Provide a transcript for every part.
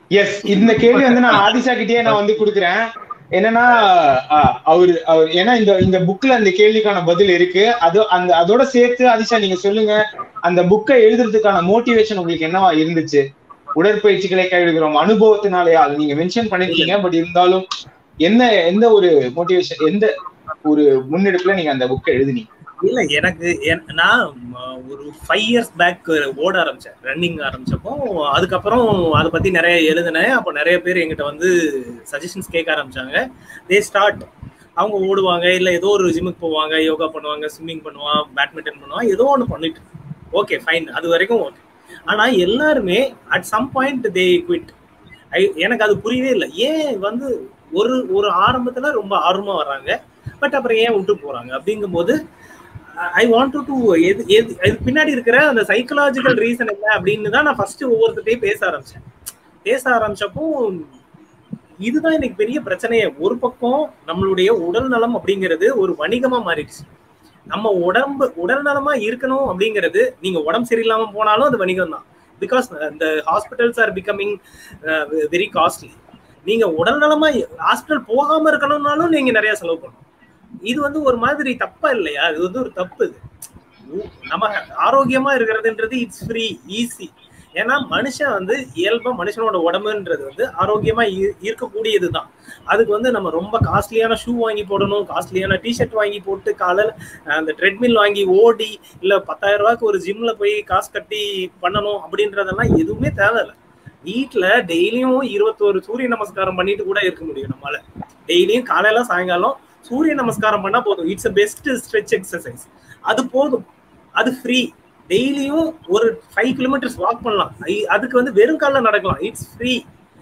S இந்த கேள்வி வந்து நான் ஆதிஷா கிட்டயே நான் வந்து குடுக்குறேன் என்னன்னா அஹ், அவரு அவர் ஏன்னா இந்த இந்த புக்ல அந்த கேள்விக்கான பதில் இருக்கு அது அந்த அதோட சேர்த்து ஆதிஷா நீங்க சொல்லுங்க அந்த புக்கை எழுதுறதுக்கான மோட்டிவேஷன் உங்களுக்கு என்னவா இருந்துச்சு உடற்பயிற்சிகளை கைவிடுகிறோம் அனுபவத்தினாலயா அது நீங்க மென்ஷன் பண்ணிருக்கீங்க பட் இருந்தாலும் என்ன எந்த ஒரு மோட்டிவேஷன் எந்த ஒரு முன்னெடுப்புல நீங்க அந்த புக்கை எழுதுனீங்க இல்ல எனக்கு என்- நான் ம, ஒரு ஃபைவ் இயர்ஸ் பேக் ஓட ஆரம்பிச்சேன் ரன்னிங் ஆரம்பிச்சப்போ அதுக்கப்புறம் அதை பத்தி நிறைய எழுதினேன் அப்போ நிறைய பேர் எங்கிட்ட வந்து சஜஷன்ஸ் கேட்க ஆரம்பிச்சாங்க தே ஸ்டார்ட் அவங்க ஓடுவாங்க இல்ல ஏதோ ஒரு ஜிம்முக்கு போவாங்க யோகா பண்ணுவாங்க ஸ்விம்மிங் பண்ணுவான் பேட்மிண்டன் பண்ணுவான் ஏதோ ஒன்று பண்ணிட்டு ஓகே ஃபைன் அது வரைக்கும் ஓகே ஆனா எல்லாருமே at some point they quit எனக்கு அது புரியவே இல்லை ஏன் வந்து ஒரு ஒரு ஆரம்பத்துல ரொம்ப ஆர்வமா வர்றாங்க பட் அப்புறம் ஏன் விட்டு போறாங்க அப்படிங்கும்போது ஐ வாண்ட் டு எது எது இதுக்கு பின்னாடி இருக்கிற அந்த சைக்கலாஜிக்கல் ரீசன் என்ன அப்படின்னு தான் நான் ஃபர்ஸ்ட் ஒவ்வொருத்தையும் பேச ஆரம்பிச்சேன் பேச ஆரம்பிச்சப்போ இதுதான் எனக்கு பெரிய பிரச்சனையே ஒரு பக்கம் நம்மளுடைய உடல் நலம் அப்படிங்கிறது ஒரு வணிகமா மாறிடுச்சு நம்ம உடம்பு உடல் நலமா இருக்கணும் அப்படிங்கிறது நீங்க உடம்பு சரியில்லாம போனாலும் அது வணிகம் தான் பிகாஸ் இந்த hospitals are becoming very costly நீங்க உடல் நலமா ஹாஸ்பிட்டல் போகாம இருக்கணும்னாலும் நீங்க நிறைய செலவு பண்ணணும் இது வந்து ஒரு மாதிரி தப்பா இல்லையா இது வந்து ஒரு தப்பு இது உ- நம்ம ஆரோக்கியமா இருக்கிறதுன்றது இட்ஸ் ஃப்ரீ ஈஸி ஏன்னா மனுஷன் வந்து இயல்பா மனுஷனோட உடம்புன்றது வந்து ஆரோக்கியமா இ- இருக்கக்கூடியதுதான் அதுக்கு வந்து நம்ம ரொம்ப காஸ்ட்லியான ஷூ வாங்கி போடணும் காஸ்ட்லியான டிஷர்ட் வாங்கி போட்டு காலையில் அந்த ட்ரெட்மில் வாங்கி ஓடி இல்ல பத்தாயிரம் ரூபாய்க்கு ஒரு ஜிம்ல போய் காசு கட்டி பண்ணணும் அப்படின்றதெல்லாம் எதுவுமே தேவையில்ல வீட்ல டெய்லியும் இருபத்தோரு சூரிய நமஸ்காரம் பண்ணிட்டு கூட இருக்க முடியும் நம்மளால டெய்லியும் காலையில சாயங்காலம் சூரிய நமஸ்காரம் பண்ணா போதும் இட்ஸ் பெஸ்ட் ஸ்ட்ரெச் எக்ஸசைஸ் அது போதும் அது ஃப்ரீ டெய்லியும் ஒரு ஃபைவ் கிலோமீட்டர்ஸ் வாக் பண்ணலாம் ஐ- அதுக்கு வந்து வெறும் காலில் நடக்கலாம் இட்ஸ் ஃப்ரீ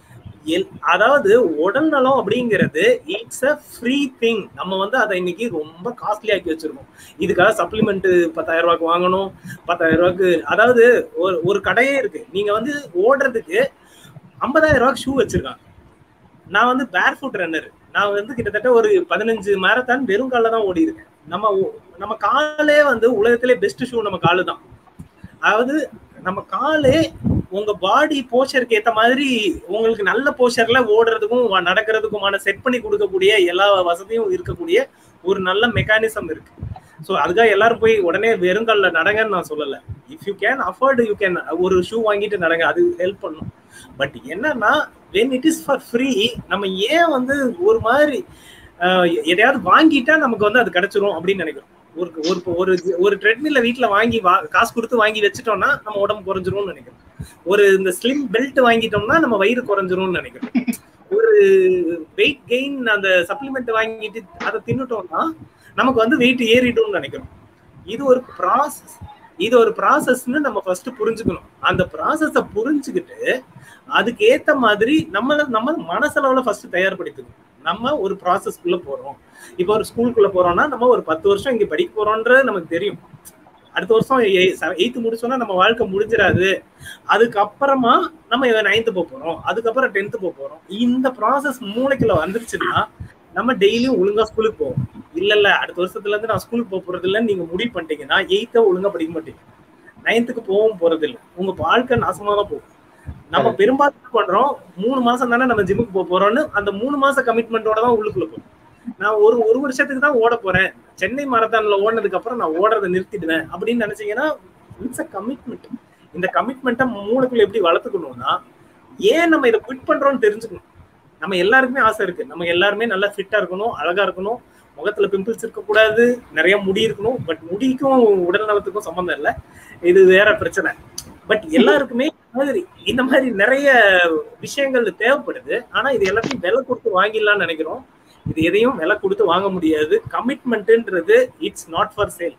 அதாவது உடல் நலம் அப்படிங்கிறது இட்ஸ் அ ஃப்ரீ திங் நம்ம வந்து அதை இன்னைக்கு ரொம்ப காஸ்ட்லி ஆக்கி வச்சிருக்கோம் இதுக்காக சப்ளிமெண்ட் பத்தாயிரம் ரூபாய்க்கு வாங்கணும் பத்தாயிரம் ரூபாய்க்கு அதாவது ஒரு ஒரு கடையே இருக்கு நீங்க வந்து ஓடுறதுக்கு ஐம்பதாயிரம் ரூபாய்க்கு ஷூ வச்சிருக்காங்க நான் வந்து பேர் ஃபுட் ரன்னர் நான் வந்து கிட்டத்தட்ட ஒரு பதினஞ்சு மேரத்தான் வெறும் காலில் தான் ஓடி இருக்கேன் நம்ம ஓ- நம்ம காலே வந்து உலகத்திலே பெஸ்ட் ஷூ நம்ம காலு தான் அதாவது நம்ம காலே உங்க பாடி போஸ்டருக்கு ஏத்த மாதிரி உங்களுக்கு நல்ல போஸ்டர்ல ஓடுறதுக்கும் வ- நடக்கிறதுக்குமான செட் பண்ணி கொடுக்கக்கூடிய எல்லா வசதியும் இருக்கக்கூடிய ஒரு நல்ல மெக்கானிசம் இருக்கு ஸோ அதுக்காக எல்லாரும் போய் உடனே வெறுங்காலில் நடங்கன்னு நான் சொல்லலை if you can afford you can ஒரு ஷூ வாங்கிட்டு நடங்க அது ஹெல்ப் பண்ணும் பட் என்னன்னா when it is for free நம்ம ஏன் வந்து ஒரு மாதிரி ஆஹ், எதையாவது வாங்கிட்டா நமக்கு வந்து அது கிடைச்சிரும் அப்படின்னு நினைக்கிறோம் ஒரு ஒரு ஒரு ஒரு ட்ரெட்மில்ல வீட்ல வாங்கி வா காசு கொடுத்து வாங்கி வச்சுட்டோம்னா நம்ம உடம்பு குறைஞ்சிரும்னு நினைக்கிறோம் ஒரு இந்த ஸ்லிம் பெல்ட் வாங்கிட்டோம்னா நம்ம வயிறு குறைஞ்சிரும்னு நினைக்கிறோம் ஒரு வெயிட் கெயின் அந்த சப்ளிமெண்ட் வாங்கிட்டு அதை தின்னுட்டோம்னா நமக்கு வந்து வெயிட் ஏறிடும்னு நினைக்கிறோம் இது ஒரு ப்ராசஸ் இது ஒரு ப்ராசஸ்னு நம்ம ஃபர்ஸ்ட் புரிஞ்சுக்கணும் அந்த ப்ராசஸை புரிஞ்சுக்கிட்டு அதுக்கு ஏத்த மாதிரி நம்மள நம்ம மனசளவுல ஃபர்ஸ்ட் தயார்படுத்திக்கணும் நம்ம ஒரு ப்ராசஸ்க்குள்ள போறோம் இப்போ ஒரு ஸ்கூலுக்குள்ள போறோம்னா நம்ம ஒரு பத்து வருஷம் இங்க படிக்க போறோம்ன்றது நமக்கு தெரியும் அடுத்த வருஷம் எயித்து முடிச்சோம்னா நம்ம வாழ்க்கை முடிஞ்சிடாது அதுக்கப்புறமா நம்ம நைன்த்து போக போறோம் அதுக்கப்புறம் டென்த்து போக போறோம் இந்த ப்ராசஸ் மூளைக்குள்ள வந்துருச்சுன்னா நம்ம டெய்லியும் ஒழுங்கா ஸ்கூலுக்கு போவோம் இல்ல இல்ல அடுத்த வருஷத்துல இருந்து நான் ஸ்கூலுக்கு போக போறது இல்லைன்னு நீங்க முடிவு பண்ணிட்டீங்கன்னா எயித்த ஒழுங்கா படிக்க மாட்டீங்க நைன்த்துக்கு போகவும் போறது இல்லை உங்க வாழ்க்கை நாசமா தான் போகும் நம்ம பெரும்பாலும் என்ன பண்றோம் மூணு மாசம் தானே நம்ம ஜிம்முக்கு போக போறோம்னு அந்த மூணு மாச கமிட்மெண்டோட தான் உள்ளுக்குள்ள போகும் நான் ஒரு ஒரு வருஷத்துக்கு தான் ஓட போறேன் சென்னை மாரத்தான்ல ஓடினதுக்கு அப்புறம் நான் ஓடுறதை நிறுத்திடுவேன் அப்படின்னு நினைச்சீங்கன்னா இட்ஸ் அ கமிட்மெண்ட் இந்த கமிட்மெண்ட்டை மூளைக்குள்ள எப்படி வளர்த்துக்கணும்னா ஏன் நம்ம இதை குவிட் பண்றோம்னு தெரிஞ்சுக்கணும் நம்ம எல்லாருக்குமே ஆசை இருக்கு நம்ம எல்லாருமே நல்லா ஃபிட்டா இருக்கணும் அழகா இருக்கணும் முகத்துல பிம்பிள்ஸ் இருக்கக்கூடாது நிறைய முடி இருக்கணும் பட் முடிக்கும் உடல் நலத்துக்கும் சம்மந்தம் இல்லை இது வேற பிரச்சனை பட் எல்லாருக்குமே இந்த மாதிரி இந்த மாதிரி நிறைய விஷயங்கள் தேவைப்படுது ஆனா இது எல்லாத்தையும் விலை கொடுத்து வாங்கிடலாம்னு நினைக்கிறோம் இது எதையும் விலை கொடுத்து வாங்க முடியாது கமிட்மெண்ட்ன்றது இட்ஸ் நாட் ஃபார் சேல்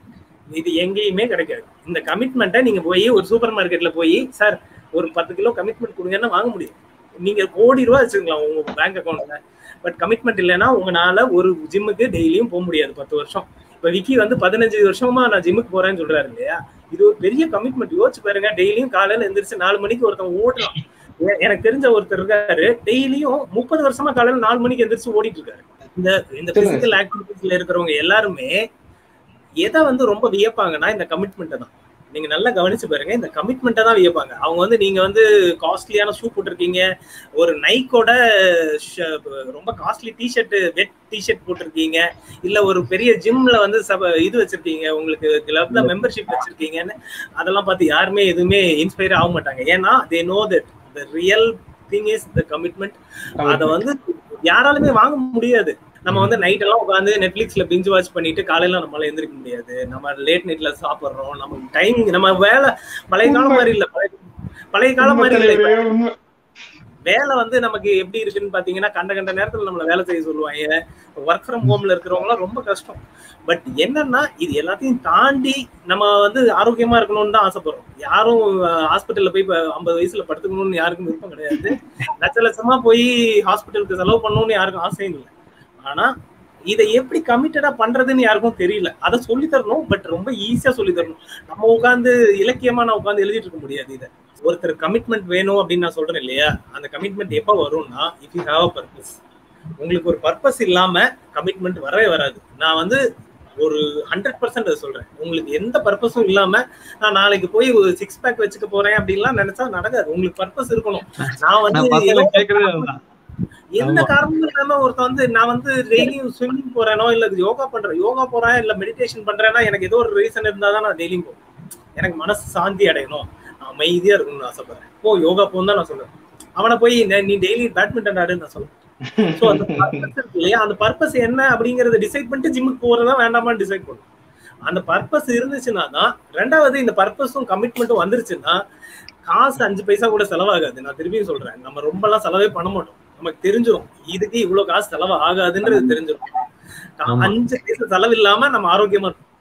இது எங்கேயுமே கிடைக்காது இந்த கமிட்மெண்ட்டை நீங்க போய் ஒரு சூப்பர் மார்க்கெட்ல போய் சார் ஒரு பத்து கிலோ கமிட்மெண்ட் கொடுங்கன்னு வாங்க முடியும் நீங்க கோடி ரூபா வச்சுக்கலாம் உங்க பேங்க் அக்கௌண்ட்ல பட் கமிட்மெண்ட் இல்லைன்னா உங்களால ஒரு ஜிம்முக்கு டெய்லியும் போக முடியாது பத்து வருஷம் இப்ப விக்கி வந்து பதினஞ்சு வருஷமா நான் ஜிம்முக்கு போறேன்னு சொல்றாரு இல்லையா இது ஒரு பெரிய கமிட்மெண்ட் யோசிச்சு பாருங்க டெய்லியும் காலையில எந்திரிச்சு நாலு மணிக்கு ஒருத்தன் ஓடுறான் எ- எனக்கு தெரிஞ்ச ஒருத்தர் இருக்காரு டெய்லியும் முப்பது வருஷமா காலையில நாலு மணிக்கு எந்திரிச்சு ஓடிட்டு இருக்காரு இந்த இந்த பிசிக்கல் ஆக்டிவிட்டிஸ்ல இருக்கிறவங்க எல்லாருமே எதை வந்து ரொம்ப வியப்பாங்கன்னா இந்த கமிட்மெண்ட் தான் நீங்க நல்லா கவனிச்சு பாருங்க இந்த கமிட்மெண்ட்டை தான் வியப்பாங்க அவங்க வந்து நீங்க வந்து காஸ்ட்லியான ஷூ போட்டிருக்கீங்க ஒரு நைக்கோட ரொம்ப காஸ்ட்லி டிஷர்ட் வெட் டிஷர்ட் போட்டிருக்கீங்க இல்ல ஒரு பெரிய ஜிம்ல வந்து சப இது வச்சிருக்கீங்க உங்களுக்கு கிளப்ல மெம்பர்ஷிப் வச்சிருக்கீங்கன்னு அதெல்லாம் பார்த்து யாருமே எதுவுமே இன்ஸ்பயர் ஆக மாட்டாங்க ஏன்னா they know that the real thing is the commitment அதை வந்து யாராலுமே வாங்க முடியாது நம்ம வந்து நைட் எல்லாம் உட்காந்து நெட்ஃபிளிக்ஸ்ல பிஞ்சு வாட்ச் பண்ணிட்டு காலையில நம்மளால எந்திரிக்க முடியாது நம்ம லேட் நைட்ல சாப்பிடுறோம் நம்ம டைம் நம்ம வேலை பழைய காலம் மாதிரி இல்ல பழைய பழைய காலம் மாதிரி இல்ல இப்ப வேலை வந்து நமக்கு எப்படி இருக்குன்னு பாத்தீங்கன்னா கண்ட கண்ட நேரத்துல நம்மள வேலை செய்ய சொல்லுவாங்க ஒர்க் ஃப்ரம் ஹோம்ல இருக்கிறவங்க எல்லாம் ரொம்ப கஷ்டம் பட் என்னன்னா இது எல்லாத்தையும் தாண்டி நம்ம வந்து ஆரோக்கியமா இருக்கணும்னு தான் ஆசைப்படுறோம் யாரும் ஹாஸ்பிட்டல்ல போய் ஐம்பது வயசுல படுத்துக்கணும்னு யாருக்கும் விருப்பம் கிடையாது லட்ச லட்சமா போய் ஹாஸ்பிட்டலுக்கு செலவு பண்ணணும்னு யாருக்கும் ஆசையும் இல்லை ஆனா இதை எப்படி கமிட்டடா பண்றதுன்னு யாருக்கும் தெரியல அதை சொல்லி தரணும் பட் ரொம்ப ஈஸியா சொல்லி தரணும் நம்ம உட்காந்து இலக்கியமா நான் உட்காந்து எழுதிட்டு இருக்க முடியாது இதை ஒருத்தர் கமிட்மெண்ட் வேணும் அப்படின்னு நான் சொல்றேன் இல்லையா அந்த கமிட்மெண்ட் எப்ப வரும்னா if you have a purpose உங்களுக்கு ஒரு பர்பஸ் இல்லாம கமிட்மெண்ட் வரவே வராது நான் வந்து ஒரு ஹண்ட்ரட் பர்சன்ட் அதை சொல்றேன் உங்களுக்கு எந்த பர்பஸும் இல்லாம நான் நாளைக்கு போய் ஒரு சிக்ஸ் பேக் வச்சுக்க போறேன் அப்படின்லாம் நினைச்சா நடக்காது உங்களுக்கு பர்பஸ் இருக்கணும் நான் வந்து கேக்குறது எந்த காரணமும் இல்லாம ஒருத்தன் வந்து நான் வந்து டெய்லியும் ஸ்விம்மிங் போறேனோ இல்ல யோகா பண்றேன் யோகா போறேன் இல்ல மெடிடேஷன் பண்றேன்னா எனக்கு ஏதோ ஒரு ரீசன் இருந்தா தான் நான் டெய்லியும் போவேன் எனக்கு மனசு சாந்தி அடையணும் அமைதியா இருக்கணும்னு ஆசைப்படுறேன் போ யோகா போன்னு தான் நான் சொல்றேன் அவனை போய் நீ டெய்லி பேட்மிண்டன் ஆடுன்னு நான் சொல்றேன் சோ அந்த பர்பஸ் இருக்கு இல்லையா அந்த பர்பஸ் என்ன அப்படிங்கறத டிசைட் பண்ணிட்டு ஜிம்முக்கு போறதா வேண்டாமான்னு டிசைட் பண்ணும் அந்த பர்பஸ் இருந்துச்சுன்னா தான் ரெண்டாவது இந்த பர்பஸும் கமிட்மெண்ட்டும் வந்துருச்சுன்னா காசு அஞ்சு பைசா கூட செலவாகாது நான் திரும்பியும் சொல்றேன் நம்ம ரொம்ப எல்லாம் செலவே பண்ண மாட்டோம் நமக்கு தெரிஞ்சிடும் இதுக்கு இவ்வளவு காசு செலவு ஆகாதுன்றது தெரிஞ்சிடும் அஞ்சு பைசா செலவு இல்லாம நம்ம ஆரோக்கியமா இருக்கும்